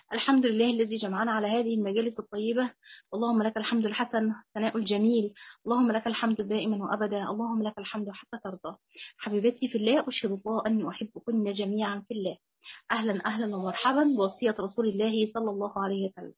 الحمد لله الذي جمعنا على هذه المجالس الطيبة اللهم لك الحمد الحسن ثناء الجميل اللهم لك الحمد دائما وأبدا اللهم لك الحمد حتى ترضى حبيبتي في الله أشهد الله أني أحبكن جميعا في الله أهلا أهلا ومرحبا بوصية رسول الله صلى الله عليه وسلم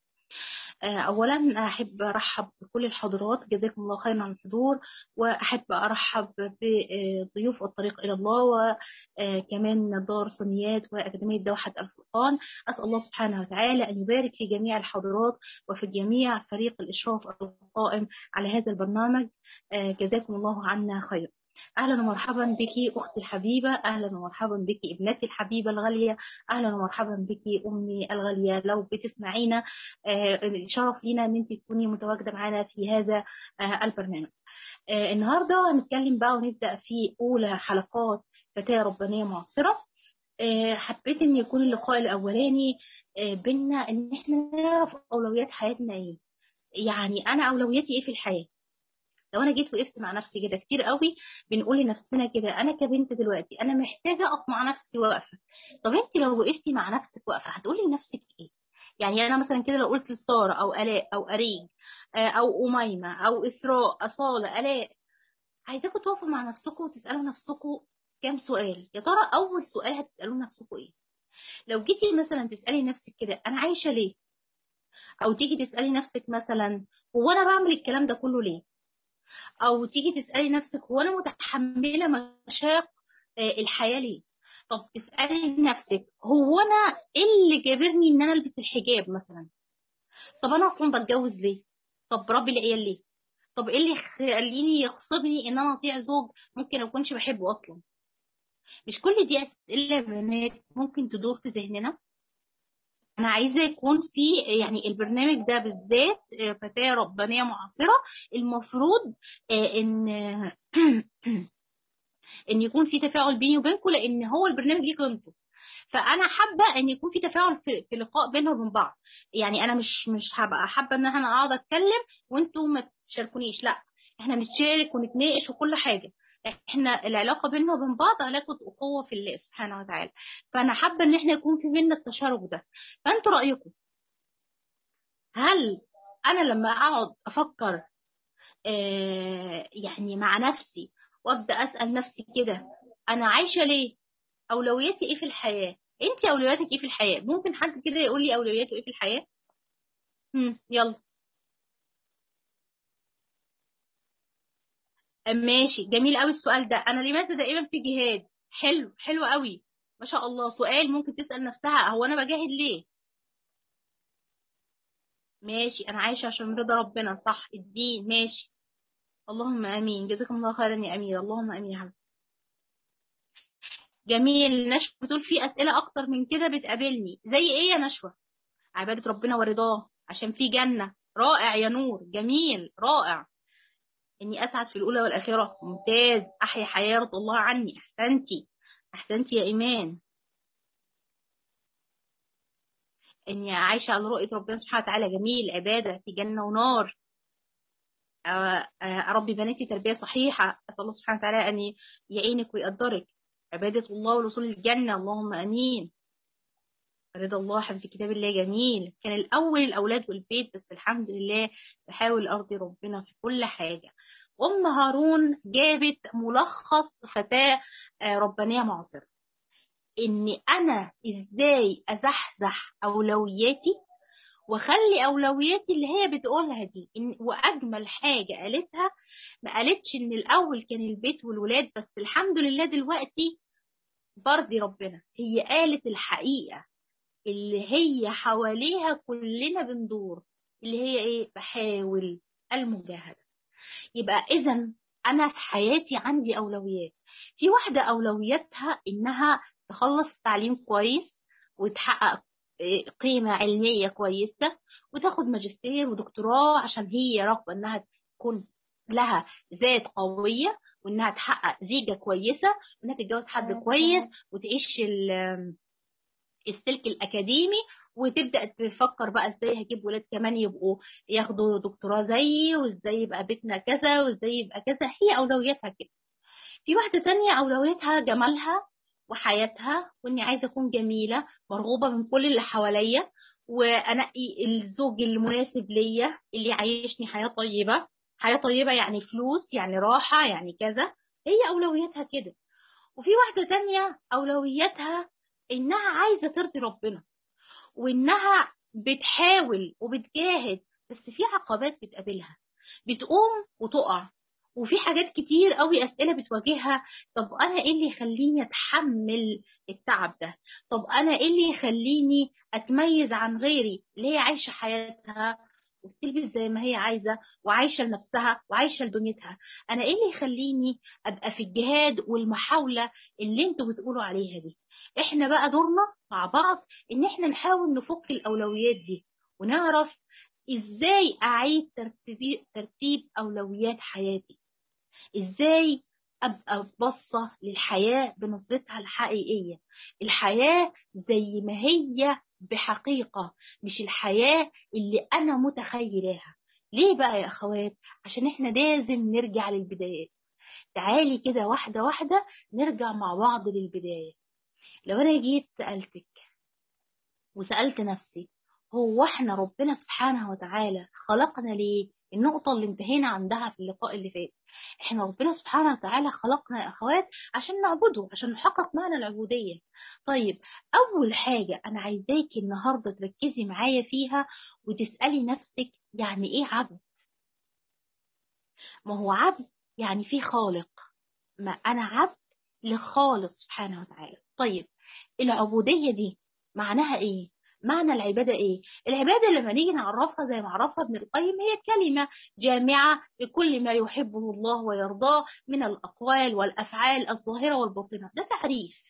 اولا احب ارحب بكل الحاضرات جزاكم الله خيرا عن الحضور واحب ارحب بضيوف الطريق الى الله وكمان دار سنيات واكاديميه دوحه الفرقان اسال الله سبحانه وتعالى ان يبارك في جميع الحاضرات وفي جميع فريق الاشراف القائم على هذا البرنامج جزاكم الله عنا خير اهلا ومرحبا بك اختي الحبيبه اهلا ومرحبا بك ابنتي الحبيبه الغاليه اهلا ومرحبا بك امي الغاليه لو بتسمعينا شرف لينا ان انت تكوني متواجده معنا في هذا البرنامج النهارده هنتكلم بقى ونبدا في اولى حلقات فتاه ربانيه معاصره حبيت ان يكون اللقاء الاولاني بينا ان احنا نعرف اولويات حياتنا ايه يعني انا اولوياتي ايه في الحياه لو انا جيت وقفت مع نفسي كده كتير قوي بنقول لنفسنا كده انا كبنت دلوقتي انا محتاجه اقف مع نفسي واقفه طب انت لو وقفتي مع نفسك واقفه هتقولي لنفسك ايه يعني انا مثلا كده لو قلت لساره او الاء او اريج او اميمه او اسراء اصاله الاء عايزاكم تقفوا مع نفسكم وتسالوا نفسكم كام سؤال يا ترى اول سؤال هتسالوه نفسكم ايه لو جيتي مثلا تسالي نفسك كده انا عايشه ليه او تيجي تسالي نفسك مثلا هو انا بعمل الكلام ده كله ليه او تيجي تسالي نفسك هو انا متحمله مشاق الحياه ليه طب تسالي نفسك هو انا ايه اللي جابرني ان انا البس الحجاب مثلا طب انا اصلا بتجوز ليه طب ربي العيال ليه طب ايه اللي يخليني يغصبني ان انا اطيع زوج ممكن ما اكونش بحبه اصلا مش كل دي اسئله بنات ممكن تدور في ذهننا انا عايزه يكون في يعني البرنامج ده بالذات فتاه ربانيه معاصره المفروض ان ان يكون في تفاعل بيني وبينكم لان هو البرنامج ليه قيمته فانا حابه ان يكون في تفاعل في, في لقاء بيننا وبين بعض يعني انا مش مش هبقى حابه ان انا اقعد اتكلم وانتوا ما تشاركونيش لا احنا نتشارك ونتناقش وكل حاجه احنا العلاقه بيننا وبين بعض علاقه اخوه في الله سبحانه وتعالى فانا حابه ان احنا يكون في بيننا التشارك ده فانتوا رايكم هل انا لما اقعد افكر آه يعني مع نفسي وابدا اسال نفسي كده انا عايشه ليه اولوياتي ايه في الحياه انت اولوياتك ايه في الحياه ممكن حد كده يقول لي اولوياته ايه في الحياه هم يلا ماشي جميل قوي السؤال ده انا لماذا دائما في جهاد حلو حلو قوي ما شاء الله سؤال ممكن تسأل نفسها هو انا بجاهد ليه ماشي انا عايشة عشان رضا ربنا صح الدين ماشي اللهم امين جزاكم الله خيرا يا امير اللهم امين يا حبيبي جميل نشوى بتقول في اسئله اكتر من كده بتقابلني زي ايه يا نشوى عباده ربنا ورضاه عشان في جنه رائع يا نور جميل رائع اني اسعد في الاولى والاخره ممتاز احيا حياه رضي الله عني احسنتي احسنتي يا ايمان اني عايشه على رؤيه ربنا سبحانه وتعالى جميل عباده في جنه ونار اربي بناتي تربيه صحيحه اسال الله سبحانه وتعالى ان يعينك ويقدرك عباده الله والوصول للجنه اللهم امين رضا الله حفظ كتاب الله جميل كان الاول الاولاد والبيت بس الحمد لله بحاول ارضي ربنا في كل حاجه ام هارون جابت ملخص فتاه ربانيه معاصره ان انا ازاي ازحزح اولوياتي واخلي اولوياتي اللي هي بتقولها دي إن واجمل حاجه قالتها ما قالتش ان الاول كان البيت والولاد بس الحمد لله دلوقتي برضي ربنا هي قالت الحقيقه اللي هي حواليها كلنا بندور اللي هي ايه بحاول المجاهده يبقى اذا انا في حياتي عندي اولويات في واحده اولوياتها انها تخلص تعليم كويس وتحقق قيمه علميه كويسه وتاخد ماجستير ودكتوراه عشان هي راغبه انها تكون لها ذات قويه وانها تحقق زيجه كويسه وانها تتجوز حد كويس وتعيش السلك الاكاديمي وتبدا تفكر بقى ازاي هجيب ولاد كمان يبقوا ياخدوا دكتوراه زيي وازاي يبقى بيتنا كذا وازاي يبقى كذا هي اولوياتها كده في واحده تانية اولوياتها جمالها وحياتها واني عايزه اكون جميله مرغوبه من كل اللي حواليا وانقي الزوج المناسب ليا اللي يعيشني حياه طيبه حياه طيبه يعني فلوس يعني راحه يعني كذا هي اولوياتها كده وفي واحده تانية اولوياتها انها عايزه ترضي ربنا وانها بتحاول وبتجاهد بس في عقبات بتقابلها بتقوم وتقع وفي حاجات كتير قوي اسئله بتواجهها طب انا ايه اللي يخليني اتحمل التعب ده طب انا ايه اللي يخليني اتميز عن غيري اللي هي عايشه حياتها وبتلبس زي ما هي عايزه وعايشه لنفسها وعايشه لدنيتها انا ايه اللي يخليني ابقى في الجهاد والمحاوله اللي انتوا بتقولوا عليها دي احنا بقى دورنا مع بعض ان احنا نحاول نفك الاولويات دي ونعرف ازاي اعيد ترتيب ترتيب اولويات حياتي ازاي ابقى بصة للحياة بنظرتها الحقيقية الحياة زي ما هي بحقيقة مش الحياة اللي انا متخيلاها ليه بقى يا اخوات عشان احنا لازم نرجع للبدايات تعالي كده واحدة واحدة نرجع مع بعض للبداية لو انا جيت سألتك وسألت نفسي هو احنا ربنا سبحانه وتعالى خلقنا ليه النقطة اللي انتهينا عندها في اللقاء اللي فات احنا ربنا سبحانه وتعالى خلقنا يا اخوات عشان نعبده عشان نحقق معنى العبودية طيب اول حاجة انا عايزاكي النهاردة تركزي معايا فيها وتسألي نفسك يعني ايه عبد ما هو عبد يعني في خالق ما انا عبد لخالق سبحانه وتعالى طيب العبودية دي معناها ايه معنى العبادة ايه العبادة لما نيجي نعرفها زي ما عرفها ابن القيم هي كلمة جامعة لكل ما يحبه الله ويرضاه من الأقوال والأفعال الظاهرة والباطنة ده تعريف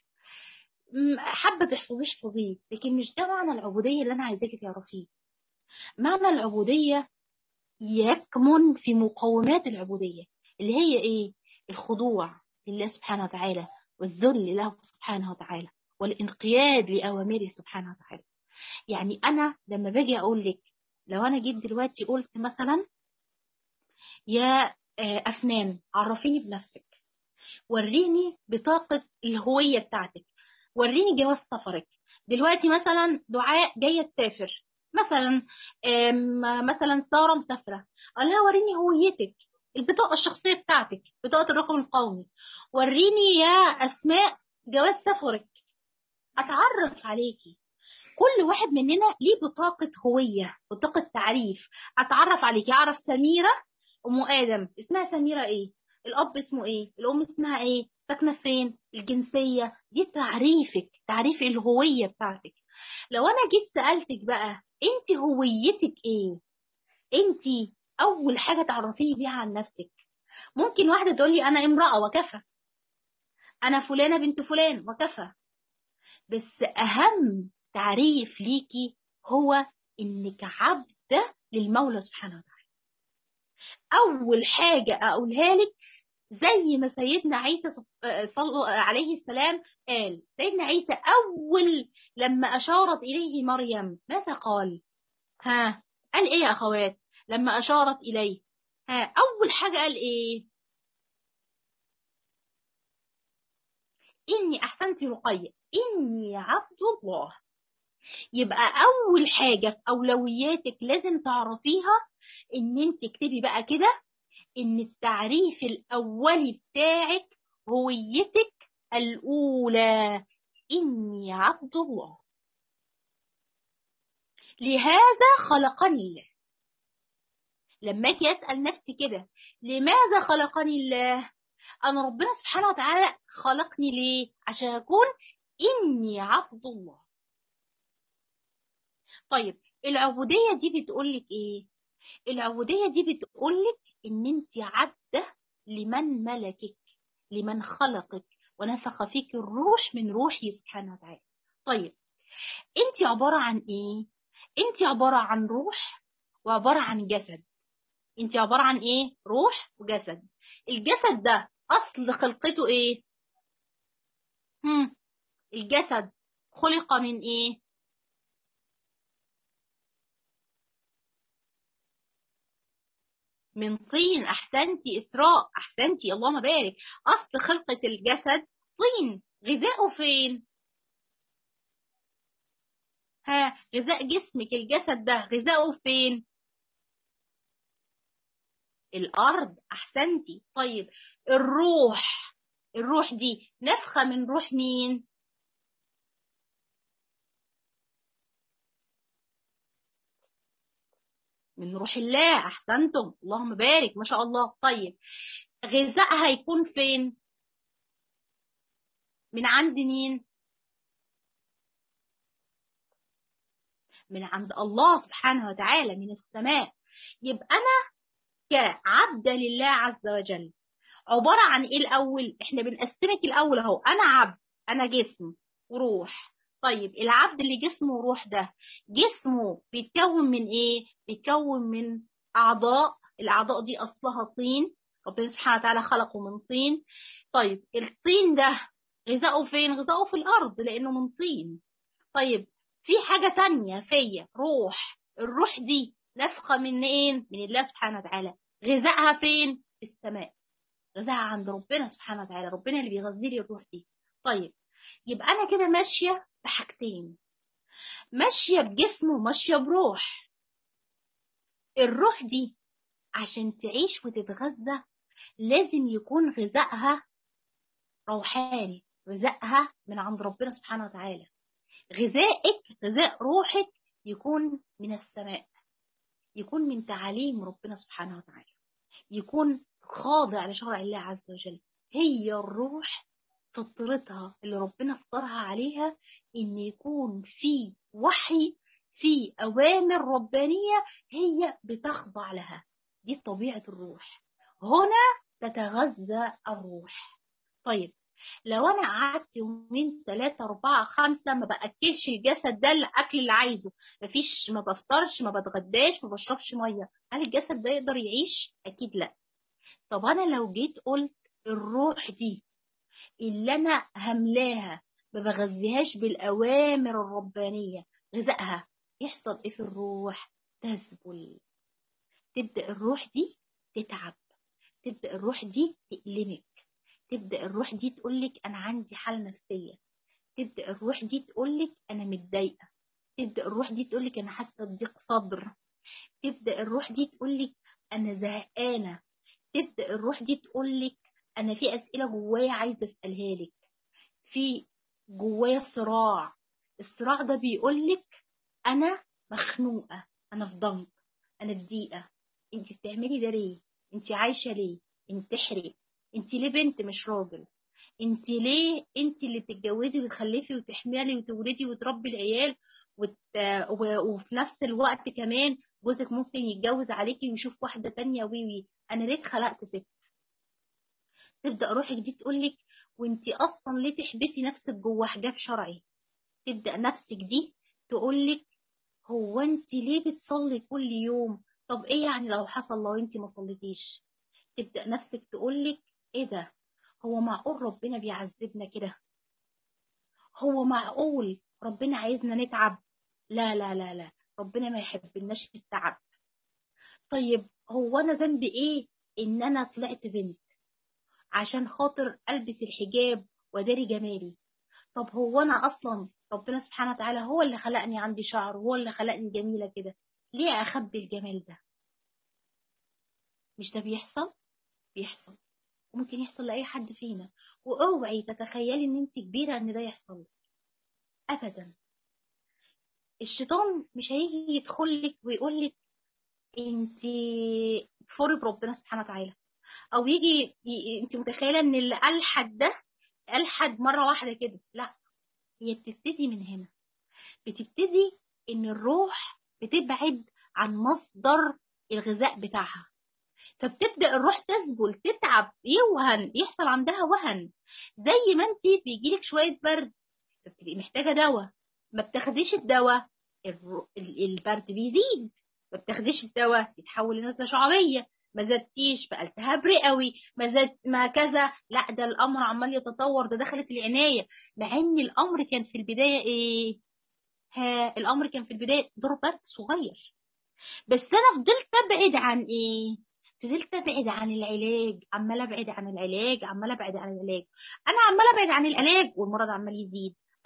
حابة تحفظيش فظيه لكن مش ده معنى العبودية اللي أنا عايزاكي تعرفيه معنى العبودية يكمن في مقومات العبودية اللي هي ايه الخضوع لله سبحانه وتعالى والذل له سبحانه وتعالى والانقياد لأوامره سبحانه وتعالى يعني أنا لما باجي أقول لك لو أنا جيت دلوقتي قلت مثلا يا أفنان عرفيني بنفسك وريني بطاقة الهوية بتاعتك وريني جواز سفرك دلوقتي مثلا دعاء جاية تسافر مثلا مثلا سارة مسافرة قال لها وريني هويتك البطاقة الشخصية بتاعتك بطاقة الرقم القومي وريني يا أسماء جواز سفرك أتعرف عليكي كل واحد مننا ليه بطاقة هوية بطاقة تعريف أتعرف عليكي أعرف سميرة أم آدم اسمها سميرة إيه الأب اسمه إيه الأم اسمها إيه ساكنة فين الجنسية دي تعريفك تعريف الهوية بتاعتك لو أنا جيت سألتك بقى أنت هويتك إيه أنت أول حاجة تعرفيه بيها عن نفسك ممكن واحدة تقول لي أنا امرأة وكفى أنا فلانة بنت فلان وكفى بس أهم تعريف ليكي هو إنك عبدة للمولى سبحانه وتعالى أول حاجة أقولها لك زي ما سيدنا عيسى صلى عليه السلام قال سيدنا عيسى أول لما أشارت إليه مريم ماذا قال ها قال إيه يا أخوات لما أشارت إليه ها أول حاجة قال إيه إني أحسنت رقية إني عبد الله يبقى أول حاجة في أولوياتك لازم تعرفيها إن أنت اكتبي بقى كده إن التعريف الأولي بتاعك هويتك الأولى إني عبد الله لهذا خلقني الله لما اجي اسال نفسي كده لماذا خلقني الله انا ربنا سبحانه وتعالى خلقني ليه عشان اكون اني عبد الله طيب العبوديه دي بتقولك ايه العبوديه دي بتقولك ان انت عبده لمن ملكك لمن خلقك ونفخ فيك الروح من روحي سبحانه وتعالى طيب انت عباره عن ايه انت عباره عن روح وعباره عن جسد انت عبارة عن ايه روح وجسد الجسد ده اصل خلقته ايه هم. الجسد خلق من ايه من طين احسنتي اسراء احسنتي اللهم بارك اصل خلقة الجسد طين غذاؤه فين ها غذاء جسمك الجسد ده غذاؤه فين الارض احسنتي طيب الروح الروح دي نفخه من روح مين من روح الله احسنتم اللهم بارك ما شاء الله طيب غذائها هيكون فين من عند مين من عند الله سبحانه وتعالى من السماء يبقى انا كعبد لله عز وجل عبارة عن ايه الاول احنا بنقسمك الاول اهو انا عبد انا جسم وروح طيب العبد اللي جسمه وروح ده جسمه بيتكون من ايه بيتكون من اعضاء الاعضاء دي اصلها طين ربنا سبحانه وتعالى خلقه من طين طيب الطين ده غذاؤه فين غذاؤه في الارض لانه من طين طيب في حاجة تانية فيا روح الروح دي نفخة من ايه من الله سبحانه وتعالى غذائها فين في السماء غذائها عند ربنا سبحانه وتعالى ربنا اللي بيغذي لي الروح دي طيب يبقى انا كده ماشيه بحاجتين ماشيه بجسم وماشيه بروح الروح دي عشان تعيش وتتغذى لازم يكون غذائها روحاني غذائها من عند ربنا سبحانه وتعالى غذائك غذاء روحك يكون من السماء يكون من تعاليم ربنا سبحانه وتعالى يكون خاضع لشرع الله عز وجل هي الروح فطرتها اللي ربنا فطرها عليها ان يكون في وحي في اوامر ربانيه هي بتخضع لها دي طبيعه الروح هنا تتغذى الروح طيب لو انا قعدت يومين ثلاثة أربعة خمسة ما بأكلش الجسد ده الأكل اللي عايزه مفيش ما بفطرش ما بتغداش ما بشربش مية هل الجسد ده يقدر يعيش؟ أكيد لأ طب أنا لو جيت قلت الروح دي اللي أنا هملاها ما بغذيهاش بالأوامر الربانية غذائها يحصل إيه في الروح؟ تذبل تبدأ الروح دي تتعب تبدأ الروح دي تألمك تبدا الروح دي تقولك انا عندي حاله نفسيه تبدا الروح دي تقولك انا متضايقه تبدا الروح دي تقولك انا حاسه بضيق صدر تبدا الروح دي تقولك انا زهقانه تبدا الروح دي تقولك انا في اسئله جوايا عايزه اسالها لك في جوايا صراع الصراع ده بيقولك انا مخنوقه انا في ضنك انا في ضيقه انت بتعملي ده ليه انت عايشه ليه انتحري انت ليه بنت مش راجل انت ليه انت اللي بتتجوزي وتخلفي وتحملي وتولدي وتربي العيال وت... و... وفي نفس الوقت كمان جوزك ممكن يتجوز عليكي ويشوف واحدة تانية وي انا ليه اتخلقت ست تبدأ روحك دي تقولك وانت اصلا ليه تحبسي نفسك جوه حجاب شرعي تبدأ نفسك دي تقولك هو انت ليه بتصلي كل يوم طب ايه يعني لو حصل لو انت ما صليتيش تبدأ نفسك تقولك ايه ده هو معقول ربنا بيعذبنا كده هو معقول ربنا عايزنا نتعب لا لا لا لا ربنا ما يحبناش التعب طيب هو انا ذنبي ايه ان انا طلعت بنت عشان خاطر البس الحجاب وداري جمالي طب هو انا اصلا ربنا سبحانه وتعالى هو اللي خلقني عندي شعر وهو اللي خلقني جميله كده ليه اخبي الجمال ده مش ده بيحصل بيحصل وممكن يحصل لأي حد فينا واوعي تتخيلي ان انت كبيرة ان ده يحصل لك ابدا الشيطان مش هيجي يدخل لك ويقول لك انت كفري بربنا سبحانه وتعالى او يجي ي... انت متخيله ان اللي الحد ده الحد مره واحده كده لا هي بتبتدي من هنا بتبتدي ان الروح بتبعد عن مصدر الغذاء بتاعها فبتبدا الروح تذبل تتعب يوهن يحصل عندها وهن زي ما انت بيجيلك شويه برد بتبقي محتاجه دواء ما بتاخديش الدواء البرد بيزيد ما بتاخديش الدواء يتحول لنزله شعبيه ما زدتيش بقى التهاب رئوي ما زاد ما كذا لا ده الامر عمال يتطور ده دخلت العنايه مع ان الامر كان في البدايه ايه ها الامر كان في البدايه دور برد صغير بس انا فضلت ابعد عن ايه فضلت ابعد عن العلاج عماله ابعد عن العلاج عماله ابعد عن العلاج انا عماله ابعد عن العلاج والمرض عمال يزيد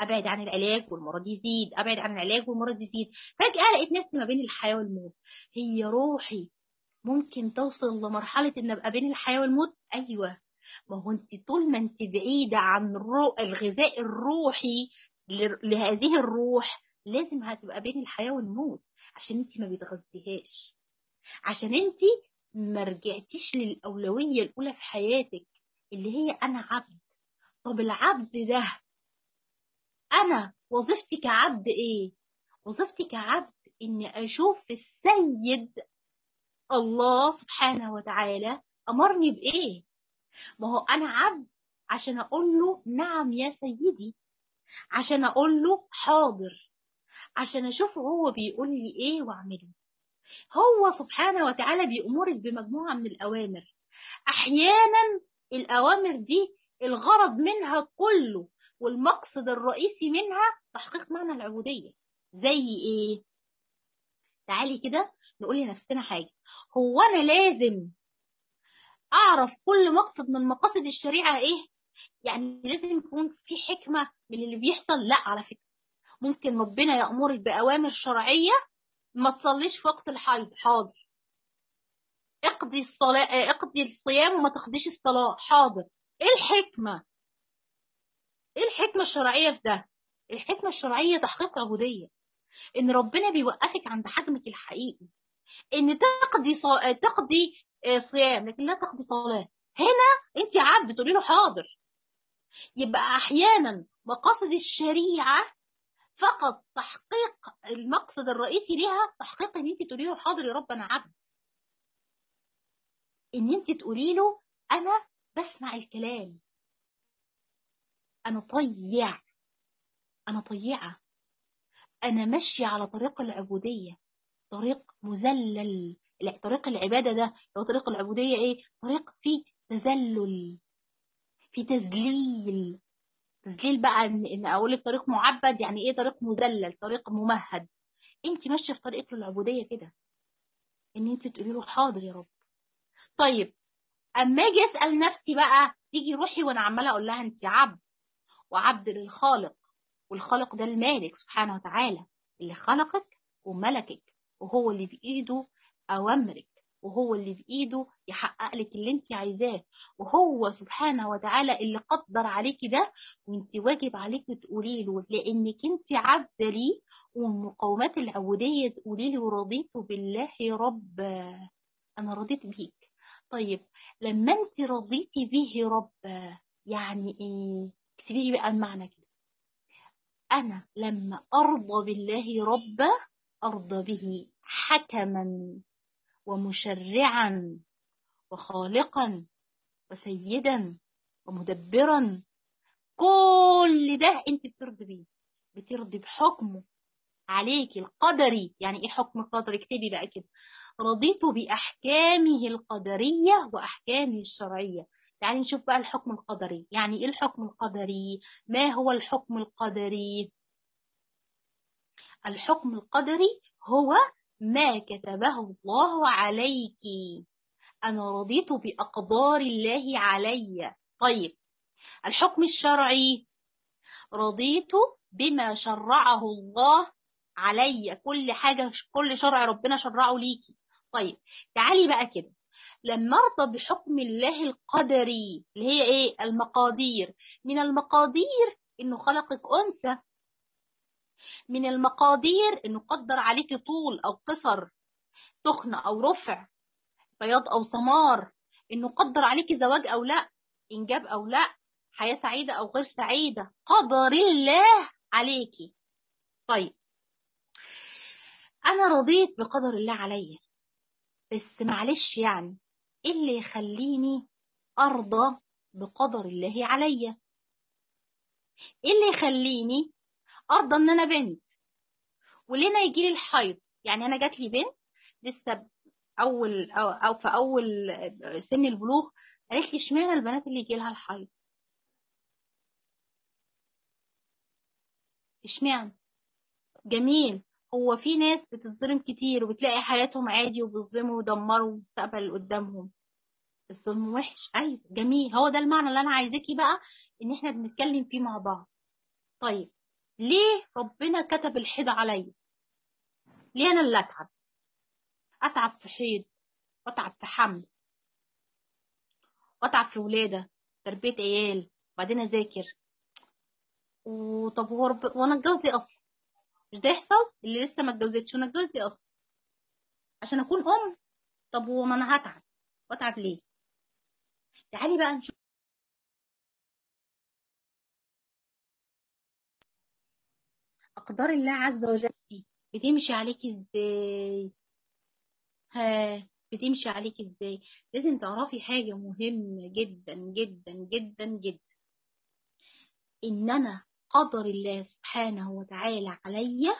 ابعد عن العلاج والمرض يزيد ابعد عن العلاج والمرض يزيد فجاه لقيت نفسي ما بين الحياه والموت هي روحي ممكن توصل لمرحله ان ابقى بين الحياه والموت ايوه ما هو انت طول ما انت بعيده عن الرو... الغذاء الروحي ل... لهذه الروح لازم هتبقى بين الحياه والموت عشان انت ما بتغذيهاش عشان انت ما رجعتيش للاولويه الاولى في حياتك اللي هي انا عبد طب العبد ده انا وظيفتي كعبد ايه وظيفتي كعبد اني اشوف السيد الله سبحانه وتعالى امرني بايه ما هو انا عبد عشان اقول له نعم يا سيدي عشان اقول له حاضر عشان اشوف هو بيقول لي ايه واعمله هو سبحانه وتعالى بيأمرك بمجموعة من الأوامر أحيانا الأوامر دي الغرض منها كله والمقصد الرئيسي منها تحقيق معنى العبودية زي إيه؟ تعالي كده نقول لنفسنا حاجة هو أنا لازم أعرف كل مقصد من مقاصد الشريعة إيه؟ يعني لازم يكون في حكمة من اللي بيحصل لا على فكرة ممكن ربنا يأمرك بأوامر شرعية ما تصليش في وقت الحيض حاضر اقضي الصلاة اقضي الصيام وما تقضيش الصلاة حاضر ايه الحكمة ايه الحكمة الشرعية في ده الحكمة الشرعية تحقيق عبودية ان ربنا بيوقفك عند حجمك الحقيقي ان تقضي صا... تقضي صيام لكن لا تقضي صلاة هنا انت عبد تقولي له حاضر يبقى احيانا مقاصد الشريعة فقط تحقيق المقصد الرئيسي ليها تحقيق ان انت تقولي له حاضر يا رب انا عبد ان انت تقولي له انا بسمع الكلام انا طيع انا طيعه انا ماشيه على طريق العبوديه طريق مذلل لا طريق العباده ده لو طريق العبوديه ايه طريق فيه تذلل في تذليل تذليل بقى ان, إن اقول لك طريق معبد يعني ايه طريق مذلل طريق ممهد انت ماشيه في طريق العبوديه كده ان انت تقولي له حاضر يا رب طيب اما اجي اسال نفسي بقى تيجي روحي وانا عماله اقول لها انت عبد وعبد للخالق والخالق ده المالك سبحانه وتعالى اللي خلقك وملكك وهو اللي بايده اوامرك وهو اللي بايده يحقق لك اللي انت عايزاه وهو سبحانه وتعالى اللي قدر عليكي ده وانت واجب عليكي تقولي له لانك انت عبده ليه ومن مقومات العبوديه تقولي له رضيت بالله رب انا رضيت بيك طيب لما انت رضيتي به رب يعني ايه اكتبي لي بقى المعنى كده انا لما ارضى بالله ربا ارضى به حكما ومشرعا وخالقا وسيدا ومدبرا كل ده انت بترضي بيه بترضي بحكمه عليكي القدري يعني ايه حكم القدري اكتبي بقى كده رضيت بأحكامه القدرية وأحكامه الشرعية تعالي نشوف بقى الحكم القدري يعني ايه الحكم القدري ما هو الحكم القدري الحكم القدري هو ما كتبه الله عليك أنا رضيت بأقدار الله علي طيب الحكم الشرعي رضيت بما شرعه الله علي كل حاجة كل شرع ربنا شرعه ليكي طيب تعالي بقى كده لما ارضى بحكم الله القدري اللي هي ايه المقادير من المقادير انه خلقك انثى من المقادير انه قدر عليك طول او قصر تخن او رفع بياض او سمار انه قدر عليك زواج او لا انجاب او لا حياة سعيدة او غير سعيدة قدر الله عليكي طيب انا رضيت بقدر الله عليا بس معلش يعني ايه اللي يخليني ارضى بقدر الله عليا ايه اللي يخليني ارضى ان انا بنت وليه ما يجي لي الحيض يعني انا جات لي بنت لسه اول أو, او في اول سن البلوغ قالت لي اشمعنى البنات اللي يجي لها الحيض اشمعنى جميل هو في ناس بتظلم كتير وبتلاقي حياتهم عادي وبيظلموا ويدمروا المستقبل اللي قدامهم الظلم وحش ايوه جميل هو ده المعنى اللي انا عايزاكي بقى ان احنا بنتكلم فيه مع بعض طيب ليه ربنا كتب الحيض عليا ليه انا اللي اتعب اتعب في حيض واتعب في حمل واتعب في ولاده تربيه عيال وبعدين اذاكر وطب هو رب... وانا اتجوز ليه اصلا مش ده يحصل اللي لسه ما اتجوزتش وانا اتجوز ليه اصلا عشان اكون ام طب وما انا هتعب واتعب ليه تعالي بقى نشوف اقدار الله عز وجل دي بتمشي عليكي ازاي ها بتمشي عليكي ازاي لازم تعرفي حاجة مهمة جدا جدا جدا جدا ان انا قدر الله سبحانه وتعالى عليا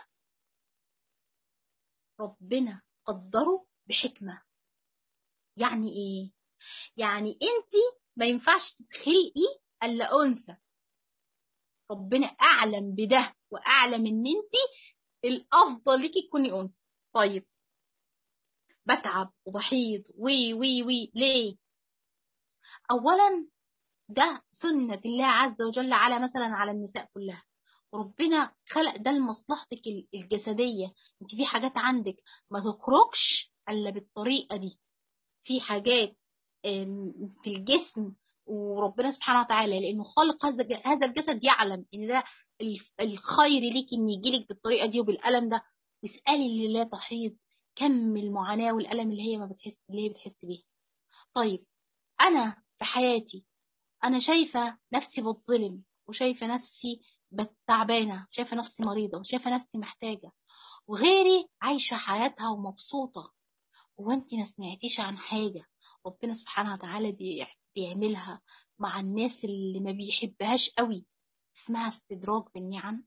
ربنا قدره بحكمة يعني ايه يعني انت ما ينفعش تتخلقي الا انثى ربنا اعلم بده واعلم ان انت الافضل ليكي تكوني انثى طيب بتعب وبحيض وي وي وي ليه اولا ده سنة الله عز وجل على مثلا على النساء كلها وربنا خلق ده لمصلحتك الجسدية انت في حاجات عندك ما تخرجش الا بالطريقة دي في حاجات في الجسم وربنا سبحانه وتعالى لانه خالق هذا الجسد يعلم ان ده الخير ليك ان يجيلك بالطريقه دي وبالالم ده واسالي اللي لا تحيض كم المعاناه والالم اللي هي ما بتحس اللي هي بتحس بيه طيب انا في حياتي انا شايفه نفسي بتظلم وشايفه نفسي تعبانه شايفه نفسي مريضه وشايفه نفسي محتاجه وغيري عايشه حياتها ومبسوطه هو انت ما سمعتيش عن حاجه ربنا سبحانه وتعالى بيعملها مع الناس اللي ما بيحبهاش قوي اسمها استدراك بالنعم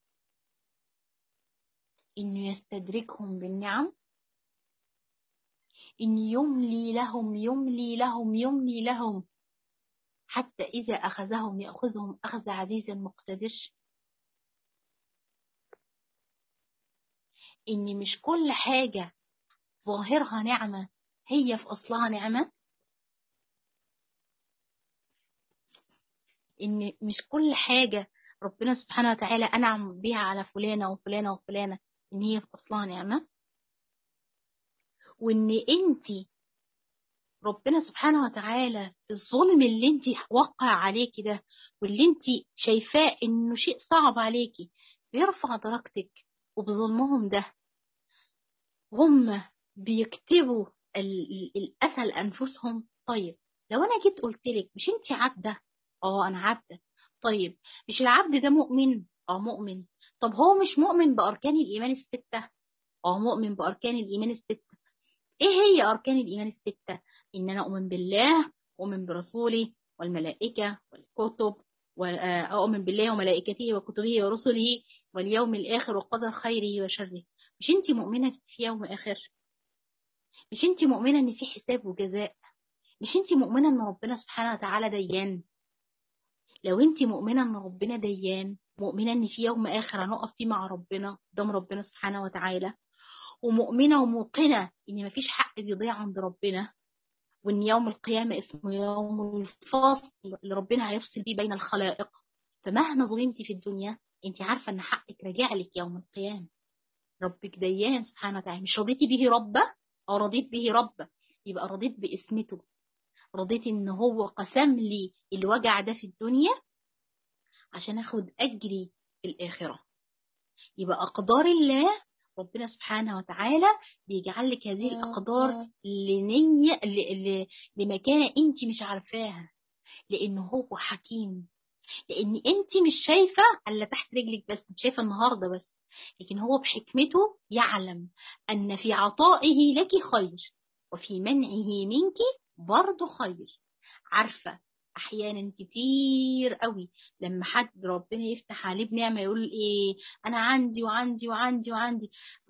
انه يستدركهم بالنعم ان يملي لهم يملي لهم يملي لهم حتى اذا اخذهم ياخذهم اخذ عزيز مقتدر ان مش كل حاجه ظاهرها نعمه هي في اصلها نعمه ان مش كل حاجة ربنا سبحانه وتعالى انعم بيها على فلانة وفلانة وفلانة ان هي في اصلها نعمة وان انت ربنا سبحانه وتعالى الظلم اللي انت وقع عليكي ده واللي انت شايفاه انه شيء صعب عليكي بيرفع درجتك وبظلمهم ده هم بيكتبوا الأسى لأنفسهم طيب لو أنا جيت قلت لك مش أنت عبدة اه انا عبدة طيب مش العبد ده مؤمن اه مؤمن طب هو مش مؤمن باركان الايمان الستة اه مؤمن باركان الايمان الستة ايه هي اركان الايمان الستة ان انا اؤمن بالله واؤمن برسوله والملائكة والكتب وأؤمن بالله وملائكته وكتبه ورسله واليوم الآخر وقدر خيره وشره مش انت مؤمنة في يوم آخر مش انت مؤمنة ان في حساب وجزاء مش انت مؤمنة ان ربنا سبحانه وتعالى ديان لو انت مؤمنة ان ربنا ديان مؤمنة ان في يوم اخر هنقف فيه مع ربنا قدام ربنا سبحانه وتعالى ومؤمنة وموقنة ان مفيش حق بيضيع عند ربنا وان يوم القيامة اسمه يوم الفصل اللي ربنا هيفصل بيه بين الخلائق فمهما ظلمتي في الدنيا انت عارفة ان حقك راجع لك يوم القيامة ربك ديان سبحانه وتعالى مش رضيتي به ربه او رضيت به ربه يبقى رضيت باسمته رضيت ان هو قسم لي الوجع ده في الدنيا عشان اخد اجري في الاخره يبقى اقدار الله ربنا سبحانه وتعالى بيجعل لك هذه الاقدار لنيه لمكانه انت مش عارفاها لانه هو حكيم لان انت مش شايفه الا تحت رجلك بس مش شايفه النهارده بس لكن هو بحكمته يعلم ان في عطائه لك خير وفي منعه منك برضه خير عارفة أحيانا كتير قوي لما حد ربنا يفتح عليه بنعمة يقول إيه أنا عندي وعندي وعندي وعندي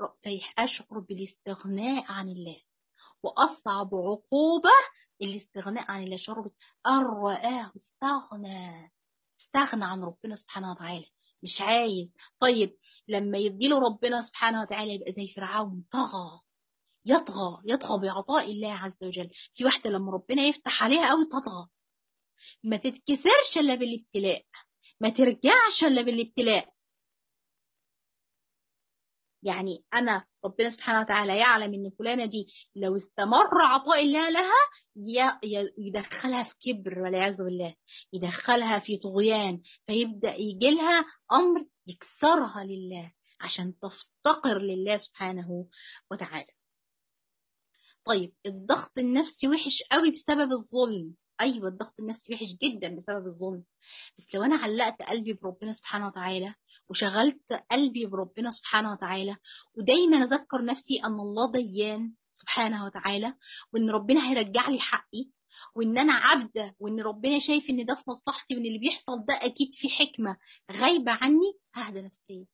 فيشعر بالاستغناء عن الله وأصعب عقوبة الاستغناء عن الله شعور أن رآه استغنى استغنى عن ربنا سبحانه وتعالى مش عايز طيب لما يديله ربنا سبحانه وتعالى يبقى زي فرعون طغى يطغى يطغى بعطاء الله عز وجل في واحدة لما ربنا يفتح عليها قوي تطغى ما تتكسرش الا بالابتلاء ما ترجعش الا بالابتلاء يعني انا ربنا سبحانه وتعالى يعلم ان فلانه دي لو استمر عطاء الله لها يدخلها في كبر والعياذ بالله يدخلها في طغيان فيبدا يجي لها امر يكسرها لله عشان تفتقر لله سبحانه وتعالى طيب الضغط النفسي وحش قوي بسبب الظلم ايوه الضغط النفسي وحش جدا بسبب الظلم بس لو انا علقت قلبي بربنا سبحانه وتعالى وشغلت قلبي بربنا سبحانه وتعالى ودايما اذكر نفسي ان الله ديان سبحانه وتعالى وان ربنا هيرجع لي حقي وان انا عبده وان ربنا شايف ان ده في مصلحتي وان اللي بيحصل ده اكيد في حكمه غايبه عني ههدى نفسيا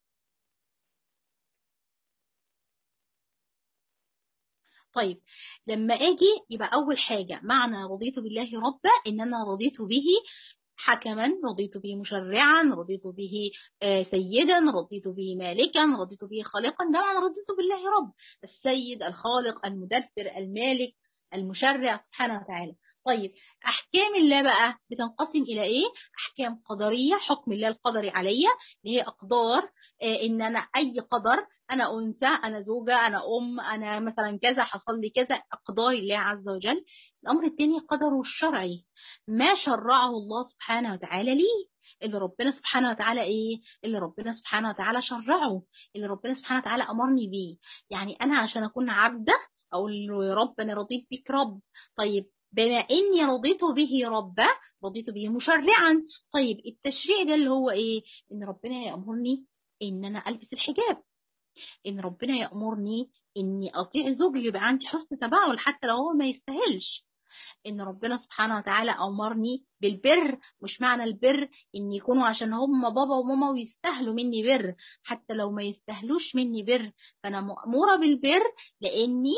طيب لما اجي يبقى اول حاجه معنى رضيت بالله ربا ان انا رضيت به حكما رضيت به مشرعا رضيت به سيدا رضيت به مالكا رضيت به خالقا ده معنى رضيت بالله رب السيد الخالق المدبر المالك المشرع سبحانه وتعالى طيب احكام الله بقى بتنقسم الى ايه احكام قدريه حكم الله القدري عليا اللي هي اقدار إيه ان انا اي قدر انا انثى انا زوجه انا ام انا مثلا كذا حصل لي كذا اقدار الله عز وجل الامر الثاني قدره الشرعي ما شرعه الله سبحانه وتعالى لي اللي ربنا سبحانه وتعالى ايه اللي ربنا سبحانه وتعالى شرعه اللي ربنا سبحانه وتعالى امرني بيه يعني انا عشان اكون عبده اقول له يا رب انا رضيت بيك رب طيب بما اني رضيت به ربا رضيت به مشرعا طيب التشريع ده اللي هو ايه ان ربنا يامرني ان انا البس الحجاب ان ربنا يامرني اني اطيع زوجي يبقى عندي حسن تباعل حتى لو هو ما يستاهلش ان ربنا سبحانه وتعالى امرني بالبر مش معنى البر ان يكونوا عشان هم بابا وماما ويستاهلوا مني بر حتى لو ما يستاهلوش مني بر فانا ماموره بالبر لاني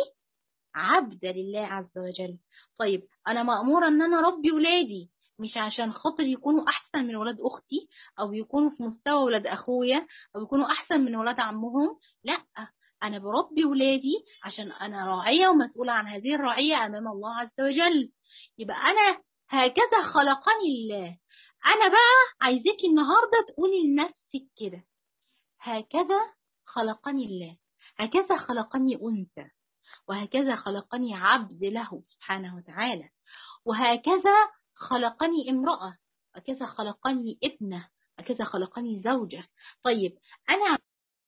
عبدة لله عز وجل طيب أنا مأمورة أن أنا ربي ولادي مش عشان خاطر يكونوا أحسن من ولاد أختي أو يكونوا في مستوى ولاد أخويا أو يكونوا أحسن من ولاد عمهم لا أنا بربي ولادي عشان أنا راعية ومسؤولة عن هذه الرعية أمام الله عز وجل يبقى أنا هكذا خلقني الله أنا بقى عايزاكي النهاردة تقولي لنفسك كده هكذا خلقني الله هكذا خلقني أنثى وهكذا خلقني عبد له سبحانه وتعالى وهكذا خلقني امرأة وكذا خلقني ابنة وكذا خلقني زوجة طيب أنا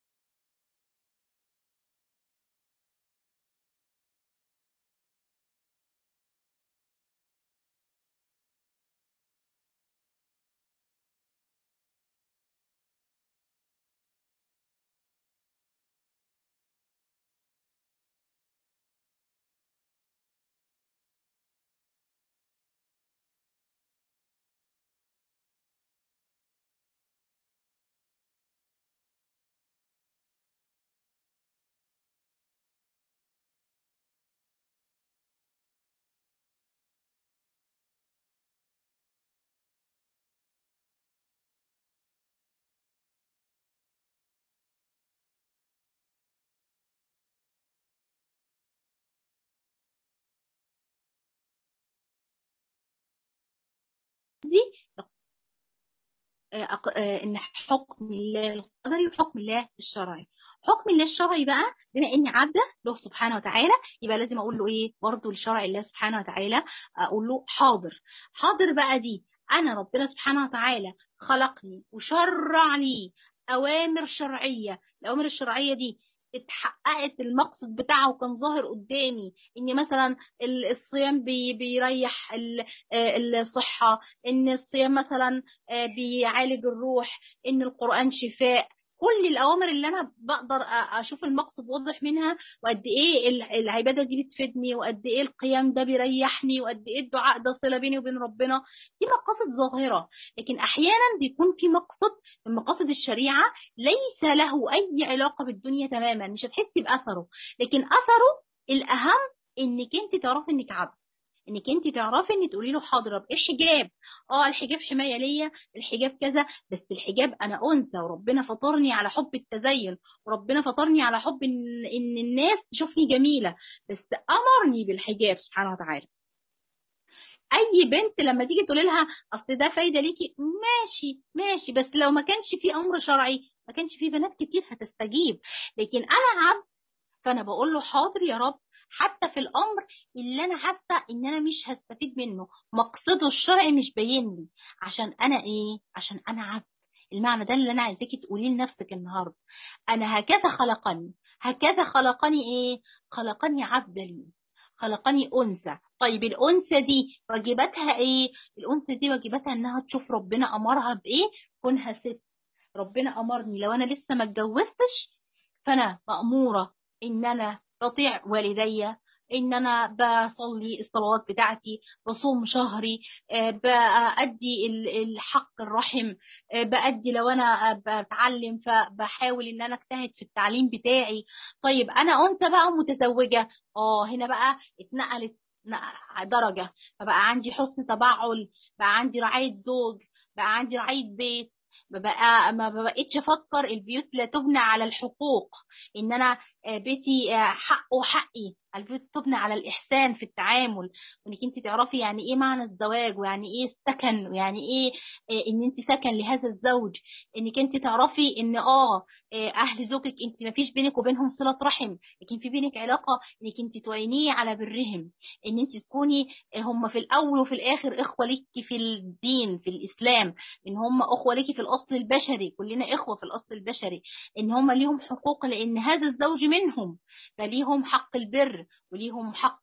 دي ان حكم الله القدري وحكم الله الشرعي حكم الله الشرعي بقى بما اني عبده له سبحانه وتعالى يبقى لازم اقول له ايه برضه لشرع الله سبحانه وتعالى اقول له حاضر حاضر بقى دي انا ربنا سبحانه وتعالى خلقني وشرع لي اوامر شرعيه الاوامر الشرعيه دي اتحققت المقصد بتاعه وكان ظاهر قدامي ان مثلا الصيام بي بيريح الصحه ان الصيام مثلا بيعالج الروح ان القران شفاء كل الاوامر اللي انا بقدر اشوف المقصد واضح منها وقد ايه العباده دي بتفيدني وقد ايه القيام ده بيريحني وقد ايه الدعاء ده صله بيني وبين ربنا دي مقاصد ظاهره لكن احيانا بيكون في مقصد من مقاصد الشريعه ليس له اي علاقه بالدنيا تماما مش هتحسي باثره لكن اثره الاهم انك انت تعرفي انك عبد انك انت تعرفي ان تقولي له حاضر الحجاب اه الحجاب حمايه ليا الحجاب كذا بس الحجاب انا انثى وربنا فطرني على حب التزين وربنا فطرني على حب ان, إن الناس تشوفني جميله بس امرني بالحجاب سبحانه وتعالى اي بنت لما تيجي تقولي لها اصل ده فايده ليكي ماشي ماشي بس لو ما كانش في امر شرعي ما كانش في بنات كتير هتستجيب لكن انا عبد فانا بقول له حاضر يا رب حتى في الامر اللي انا حاسه ان انا مش هستفيد منه مقصده الشرعي مش باين لي عشان انا ايه عشان انا عبد المعنى ده اللي انا عايزاكي تقوليه لنفسك النهارده انا هكذا خلقني هكذا خلقني ايه خلقني عبد لي خلقني انثى طيب الانثى دي واجباتها ايه الانثى دي واجباتها انها تشوف ربنا امرها بايه كونها ست ربنا امرني لو انا لسه ما اتجوزتش فانا ماموره ان انا بطيع والدي ان انا بصلي الصلوات بتاعتي بصوم شهري بأدي الحق الرحم بأدي لو انا بتعلم فبحاول ان انا اجتهد في التعليم بتاعي طيب انا انثى بقى متزوجه اه هنا بقى اتنقلت درجه فبقى عندي حسن تبعل بقى عندي رعايه زوج بقى عندي رعايه بيت بقى ما بقيتش افكر البيوت لا تبنى على الحقوق ان انا بيتي حقه حقي البيوت تبنى على الاحسان في التعامل وانك انت تعرفي يعني ايه معنى الزواج ويعني ايه السكن ويعني ايه ان انت سكن لهذا الزوج انك انت تعرفي ان اه اهل زوجك انت ما فيش بينك وبينهم صله رحم لكن في بينك علاقه انك انت تعينيه على برهم ان انت تكوني هم في الاول وفي الاخر اخوه ليكي في الدين في الاسلام ان هم اخوه ليكي في الاصل البشري كلنا اخوه في الاصل البشري ان هم ليهم حقوق لان هذا الزوج منهم فليهم حق البر وليهم حق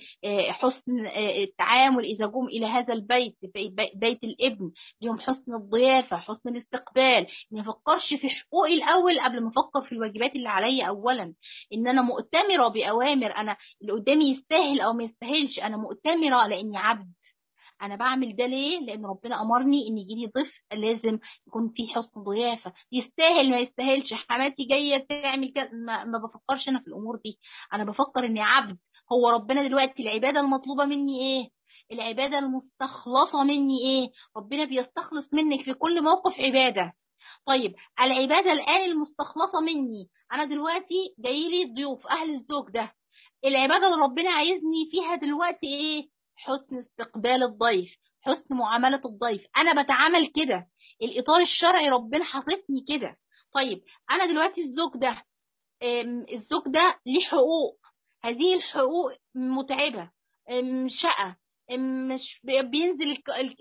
حسن التعامل إذا جم إلى هذا البيت بيت الابن ليهم حسن الضيافة حسن الاستقبال ما أفكرش في حقوقي الأول قبل ما أفكر في الواجبات اللي عليا أولا إن أنا مؤتمرة بأوامر أنا اللي قدامي يستاهل أو ما يستاهلش أنا مؤتمرة لأني عبد انا بعمل ده ليه لان ربنا امرني ان يجي لي ضيف لازم يكون في حسن ضيافه يستاهل ما يستاهلش حماتي جايه تعمل كده ما, ما بفكرش انا في الامور دي انا بفكر اني عبد هو ربنا دلوقتي العباده المطلوبه مني ايه العباده المستخلصه مني ايه ربنا بيستخلص منك في كل موقف عباده طيب العباده الان المستخلصه مني انا دلوقتي جاي لي ضيوف اهل الزوج ده العباده اللي ربنا عايزني فيها دلوقتي ايه حسن استقبال الضيف حسن معاملة الضيف أنا بتعامل كده الإطار الشرعي ربنا حاططني كده طيب أنا دلوقتي الزوج ده الزوج ده ليه حقوق هذه الحقوق متعبة شقة مش بينزل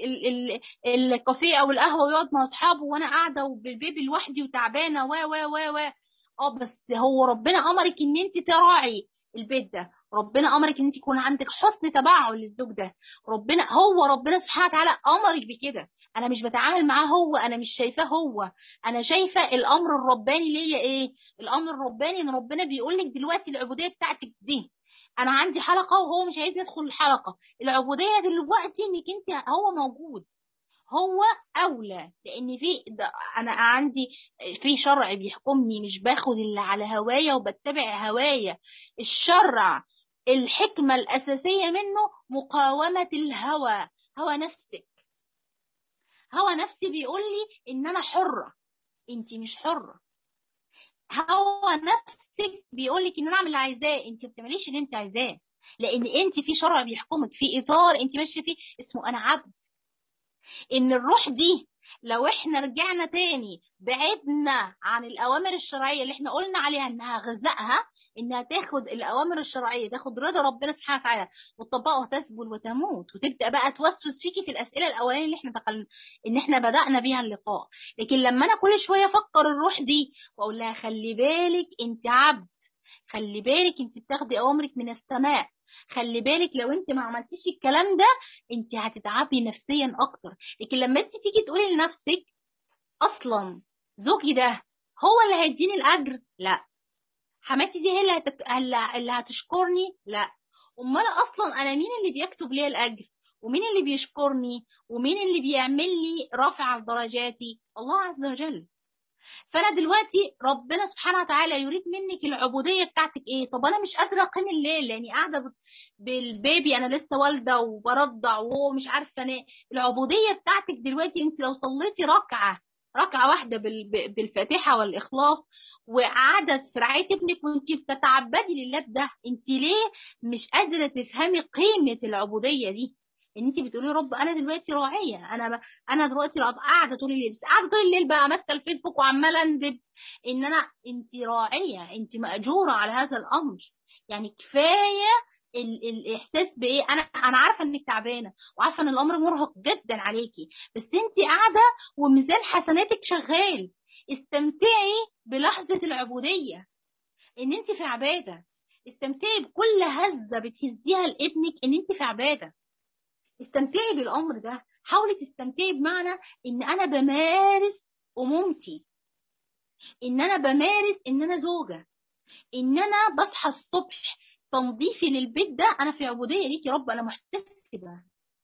الكافيه او القهوه ويقعد مع اصحابه وانا قاعده وبالبيبي لوحدي وتعبانه و و و و اه بس هو ربنا امرك ان انت تراعي البيت ده ربنا امرك ان انت يكون عندك حسن تبعل للزوج ده ربنا هو ربنا سبحانه وتعالى امرك بكده انا مش بتعامل معاه هو انا مش شايفاه هو انا شايفه الامر الرباني ليا ايه الامر الرباني ان ربنا بيقول لك دلوقتي العبوديه بتاعتك دي انا عندي حلقه وهو مش عايز يدخل الحلقه العبوديه دلوقتي انك انت هو موجود هو اولى لان في انا عندي في شرع بيحكمني مش باخد اللي على هوايا وبتبع هوايا الشرع الحكمه الاساسيه منه مقاومه الهوى هوى نفسك هوى نفسي بيقول لي ان انا حره انت مش حره هوى نفسك بيقول لك ان انا اعمل اللي عايزاه انت ما بتعمليش اللي انت عايزاه لان انت في شرع بيحكمك في اطار انت ماشيه فيه اسمه انا عبد ان الروح دي لو احنا رجعنا تاني بعدنا عن الاوامر الشرعيه اللي احنا قلنا عليها انها غذائها انها تاخد الاوامر الشرعيه تاخد رضا ربنا سبحانه وتعالى وتطبقها وتسبل وتموت وتبدا بقى توسوس فيكي في الاسئله الاولانيه اللي احنا دخلنا ان احنا بدانا بيها اللقاء لكن لما انا كل شويه افكر الروح دي واقول لها خلي بالك انت عبد خلي بالك انت بتاخدي اوامرك من السماء خلي بالك لو انت ما عملتيش الكلام ده انت هتتعبي نفسيا اكتر لكن لما انت تيجي تقولي لنفسك اصلا زوجي ده هو اللي هيديني الاجر لا حماتي دي هي اللي, هتك... اللي هتشكرني لا امال اصلا انا مين اللي بيكتب لي الاجر ومين اللي بيشكرني ومين اللي بيعمل لي رافع درجاتي الله عز وجل فانا دلوقتي ربنا سبحانه وتعالى يريد منك العبوديه بتاعتك ايه طب انا مش قادره اقيم الليل لاني قاعده بالبيبي انا لسه والده وبرضع وهو مش عارفه انا العبوديه بتاعتك دلوقتي انت لو صليتي ركعه ركعه واحده بالفاتحه والاخلاص وقاعده في رعايه ابنك وانت بتتعبدي لله ده انت ليه مش قادره تفهمي قيمه العبوديه دي ان انت بتقولي يا رب انا دلوقتي راعيه انا ب... انا دلوقتي قاعده طول الليل بس قاعده طول الليل بقى ماسكه الفيسبوك وعماله اندب ان انا انت راعيه انت ماجوره على هذا الامر يعني كفايه ال... الاحساس بايه انا انا عارفه انك تعبانه وعارفه ان الامر مرهق جدا عليكي بس انت قاعده وميزان حسناتك شغال استمتعي بلحظه العبوديه ان انت في عباده استمتعي بكل هزه بتهزيها لابنك ان انت في عباده استمتعي بالامر ده حاولي تستمتعي بمعنى ان انا بمارس امومتي ان انا بمارس ان انا زوجه ان انا بصحى الصبح تنظيفي للبيت ده انا في عبوديه ليك يا رب انا محتسبه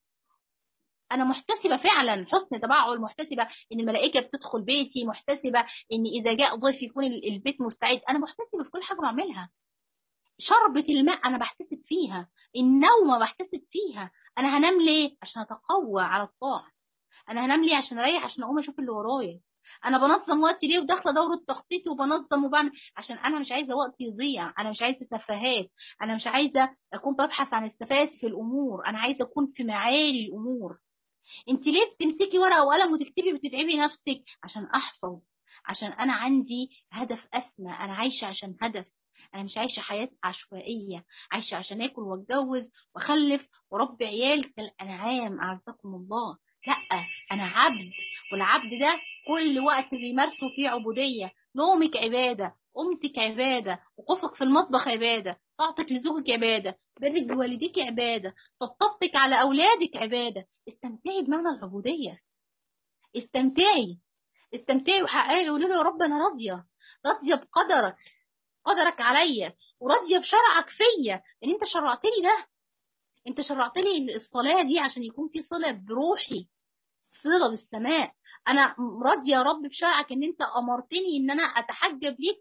انا محتسبه فعلا حسن تبعل محتسبه ان الملائكه بتدخل بيتي محتسبه ان اذا جاء ضيف يكون البيت مستعد انا محتسبه في كل حاجه بعملها شربة الماء انا بحتسب فيها النوم بحتسب فيها انا هنام ليه عشان اتقوى على الطاعه انا هنام ليه عشان اريح عشان اقوم اشوف اللي ورايا انا بنظم وقتي ليه وداخله دوره تخطيط وبنظم وبعمل عشان انا مش عايزه وقتي يضيع انا مش عايزه سفاهات انا مش عايزه اكون ببحث عن السفاسف في الامور انا عايزه اكون في معالي الامور انت ليه بتمسكي ورقه وقلم وتكتبي وتتعبي نفسك عشان احفظ عشان انا عندي هدف اسمى انا عايشه عشان هدف انا مش عايشه حياه عشوائيه عايشه عشان اكل واتجوز واخلف واربي عيال كالانعام اعزكم الله لا انا عبد والعبد ده كل وقت بيمارسه فيه عبوديه نومك عباده قمتك عباده وقوفك في المطبخ عباده طاعتك لزوجك عباده برك بوالديك عباده طبطبتك على اولادك عباده استمتعي بمعنى العبوديه استمتعي استمتعي وحققي قولي له يا رب انا راضيه راضيه بقدرك قدرك عليا وراضيه بشرعك فيا ان انت شرعت لي ده انت شرعت لي الصلاه دي عشان يكون في صله بروحي صله بالسماء انا راضيه يا رب بشرعك ان انت امرتني ان انا اتحجب ليك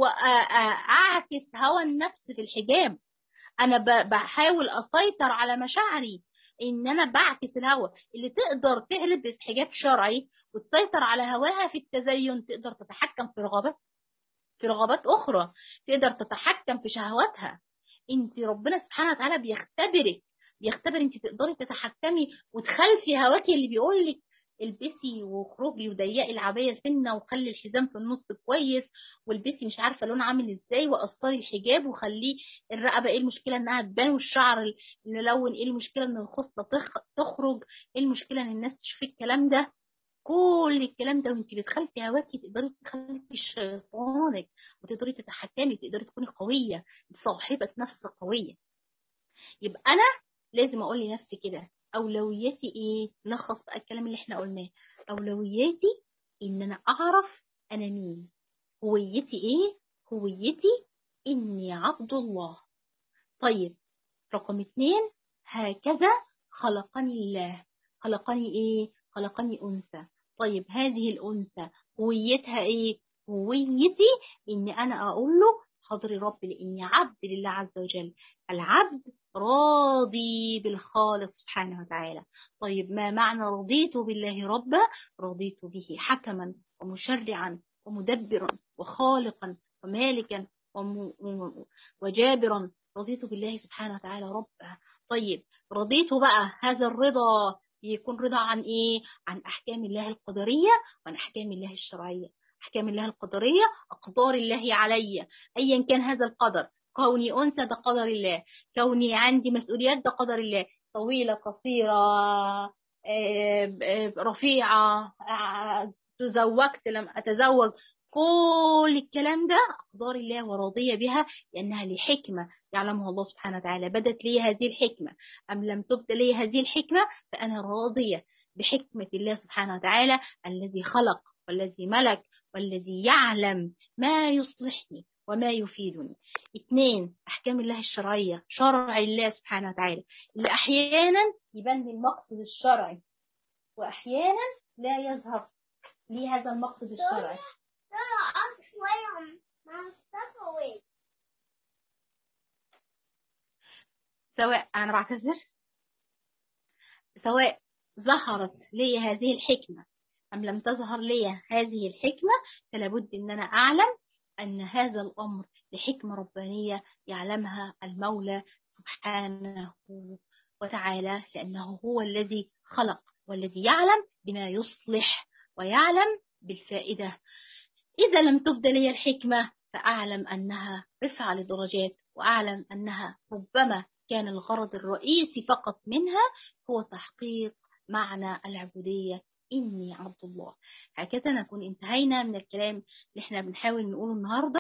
واعكس هوى النفس في الحجاب انا بحاول اسيطر على مشاعري ان انا بعكس الهوى اللي تقدر تلبس حجاب شرعي وتسيطر على هواها في التزين تقدر تتحكم في رغبات في رغبات اخرى تقدر تتحكم في شهواتها انت ربنا سبحانه وتعالى بيختبرك بيختبر انت تقدري تتحكمي وتخلفي هواكي اللي بيقول لك البسي واخرجي وضيقي العبايه سنه وخلي الحزام في النص كويس والبسي مش عارفه لون عامل ازاي وقصري الحجاب وخليه الرقبه ايه المشكله انها تبان والشعر نلون ايه المشكله ان الخصله تخرج ايه المشكله ان الناس تشوف الكلام ده كل الكلام ده وانت بتخلفي هواكي تقدري تخلفي شيطانك وتقدري تتحكمي تقدري تكوني قويه صاحبه نفس قويه يبقى انا لازم اقول لنفسي كده اولوياتي ايه لخص بقى الكلام اللي احنا قلناه اولوياتي ان انا اعرف انا مين هويتي ايه هويتي اني عبد الله طيب رقم اتنين هكذا خلقني الله خلقني ايه خلقني انثى طيب هذه الانثى هويتها ايه هويتي ان انا اقول له حضري رب لاني عبد لله عز وجل العبد راضي بالخالق سبحانه وتعالى طيب ما معنى رضيت بالله ربا رضيت به حكما ومشرعا ومدبرا وخالقا ومالكا وجابرا رضيت بالله سبحانه وتعالى ربا طيب رضيت بقى هذا الرضا يكون رضا عن ايه عن احكام الله القدريه وعن احكام الله الشرعيه احكام الله القدريه اقدار الله علي ايا كان هذا القدر كوني انثى ده قدر الله كوني عندي مسؤوليات ده قدر الله طويله قصيره رفيعه تزوجت لم اتزوج كل الكلام ده أقدار الله وراضية بها لأنها لحكمة يعلمها الله سبحانه وتعالى بدت لي هذه الحكمة أم لم تبد لي هذه الحكمة فأنا راضية بحكمة الله سبحانه وتعالى الذي خلق والذي ملك والذي يعلم ما يصلحني وما يفيدني اثنين أحكام الله الشرعية شرع الله سبحانه وتعالى اللي أحيانا يبان المقصد الشرعي وأحيانا لا يظهر لي هذا المقصد الشرعي سواء أنا بعتذر سواء ظهرت لي هذه الحكمة أم لم تظهر لي هذه الحكمة فلا بد أن أنا أعلم أن هذا الأمر لحكمة ربانية يعلمها المولى سبحانه وتعالى لأنه هو الذي خلق والذي يعلم بما يصلح ويعلم بالفائدة إذا لم تبد لي الحكمة فأعلم أنها رفع لدرجات وأعلم أنها ربما كان الغرض الرئيسي فقط منها هو تحقيق معنى العبودية إني عبد الله هكذا نكون انتهينا من الكلام اللي احنا بنحاول نقوله النهاردة